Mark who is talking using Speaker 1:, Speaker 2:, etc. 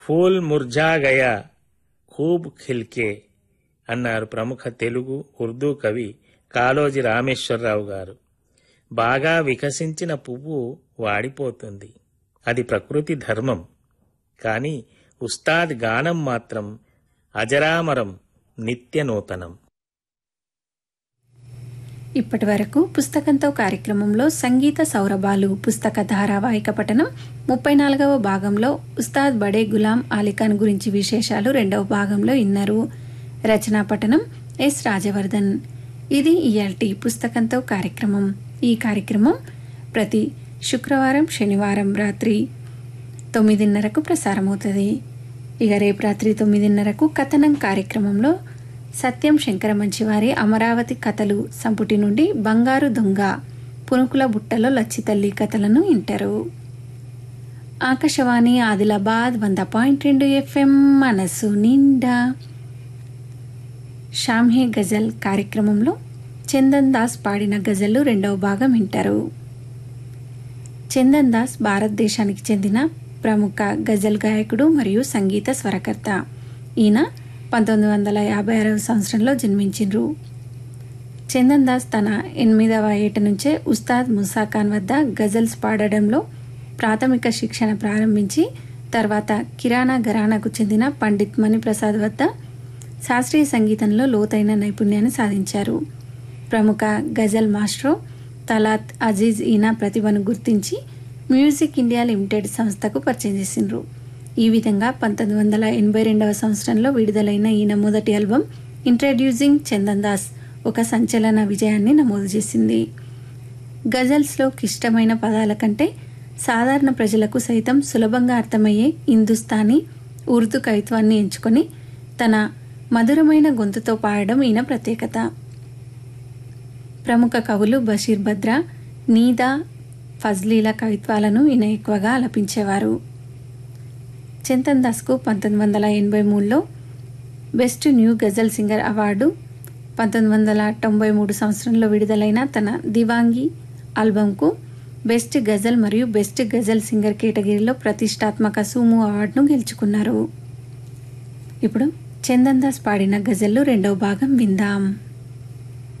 Speaker 1: pool ముర్జా Gaya ఖూబ్ ఖిల్కే అన్నారు ప్రముఖ తెలుగు ఉర్దూ కవి కాళోజీ రామేశ్వరరావు గారు బాగా వికసించిన పువ్వు వాడిపోతుంది అది ప్రకృతి ధర్మం కానీ ఉస్తాద్ గానం మాత్రం అజరామరం నిత్య నూతనం
Speaker 2: ఇప్పటి వరకు పుస్తకంతో కార్యక్రమంలో సంగీత సౌరభాలు పుస్తక ధారావాహిక పఠనం ముప్పై నాలుగవ భాగంలో ఉస్తాద్ బడే గులాం అలీఖాన్ గురించి విశేషాలు రెండవ భాగంలో ఇన్నారు రచనా పఠనం ఎస్ రాజవర్ధన్ ఇది ఇయాల్టి పుస్తకంతో కార్యక్రమం ఈ కార్యక్రమం ప్రతి శుక్రవారం శనివారం రాత్రి తొమ్మిదిన్నరకు ప్రసారమవుతుంది ఇక రేపు రాత్రి తొమ్మిదిన్నరకు కథనం కార్యక్రమంలో సత్యం శంకర మంచివారి అమరావతి కథలు సంపుటి నుండి బంగారు దొంగ పునుకుల బుట్టలో లచ్చితల్లి కథలను వింటారు ఆకాశవాణి ఆదిలాబాద్ వంద పాయింట్ రెండు ఎఫ్ఎం మనసు నిండా షామ్హే గజల్ కార్యక్రమంలో చందన్ దాస్ పాడిన గజల్లు రెండవ భాగం వింటారు చందన్ దాస్ భారతదేశానికి చెందిన ప్రముఖ గజల్ గాయకుడు మరియు సంగీత స్వరకర్త ఈయన పంతొమ్మిది వందల యాభై ఆరవ సంవత్సరంలో జన్మించిండ్రు చందన్ దాస్ తన ఎనిమిదవ ఏట నుంచే ఉస్తాద్ ముసా ఖాన్ వద్ద గజల్స్ పాడడంలో ప్రాథమిక శిక్షణ ప్రారంభించి తర్వాత కిరాణా ఘరానాకు చెందిన పండిత్ మణిప్రసాద్ వద్ద శాస్త్రీయ సంగీతంలో లోతైన నైపుణ్యాన్ని సాధించారు ప్రముఖ గజల్ మాస్ట్రో తలాత్ అజీజ్ ఈయన ప్రతిభను గుర్తించి మ్యూజిక్ ఇండియా లిమిటెడ్ సంస్థకు పరిచయం చేసిండ్రు ఈ విధంగా పంతొమ్మిది వందల ఎనభై రెండవ సంవత్సరంలో విడుదలైన ఈయన మొదటి ఆల్బం ఇంట్రడ్యూసింగ్ చందన్ దాస్ ఒక సంచలన విజయాన్ని నమోదు చేసింది గజల్స్లో క్లిష్టమైన పదాల కంటే సాధారణ ప్రజలకు సైతం సులభంగా అర్థమయ్యే హిందుస్థానీ ఉర్దూ కవిత్వాన్ని ఎంచుకొని తన మధురమైన గొంతుతో పాడడం ఈయన ప్రత్యేకత ప్రముఖ కవులు బషీర్ బద్రా నీదా ఫజ్లీల కవిత్వాలను ఈయన ఎక్కువగా ఆలపించేవారు చంతన్ దాస్కు పంతొమ్మిది వందల ఎనభై మూడులో best new ghazal singer award పంతొమ్మిది వందల తొంభై మూడు సంవత్సరంలో విడుదలైన తన దివాంగి ఆల్బమ్కు బెస్ట్ గజల్ మరియు బెస్ట్ గజల్ సింగర్ కేటగిరీలో ప్రతిష్టాత్మక సూము అవార్డును గెలుచుకున్నారు ఇప్పుడు చందన్ దాస్ పాడిన గజల్లు రెండవ భాగం విందాం